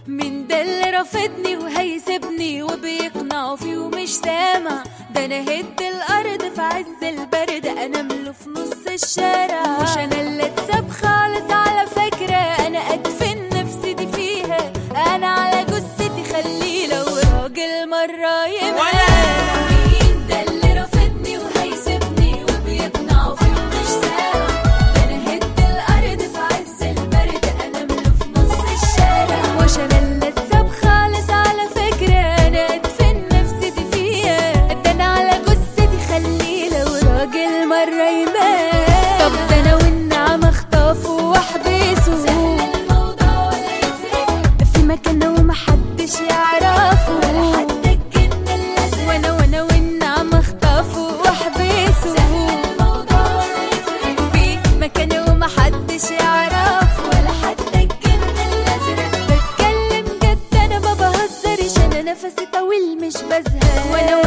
مين ده اللي رافضني وهيسيبني وبيقنعوا فيه ومش سامع ده انا هد الارض في عز البرد انام له في نص الشارع مش انا اللي اتساب خالص على فكره انا ادفن نفسي دي فيها انا على جثتي خليه لو راجل مره يبقى مين ده اللي رافضني وهيسيبني وبيقنعوا فيه ومش سامع ده انا هد الارض في عز البرد انام له في نص الشارع مش انا اللي اتساب خالص على فكره انا ادفن نفسي دي فيها ده انا على جثتي خليه لو راجل مره يبان طب ده انا والنعم اخطفه واحبسه الموضوع ولا يفرق في مكانه ومحدش يعرفه ولا حتى الجن الازرق وانا وانا والنعم اخطفه واحبسه الموضوع ولا يفرق في مكانه ومحدش يعرفه ولا حتى الجن الازرق بتكلم جد انا ما بهزرش انا نفسي طويل مش بزهق وانا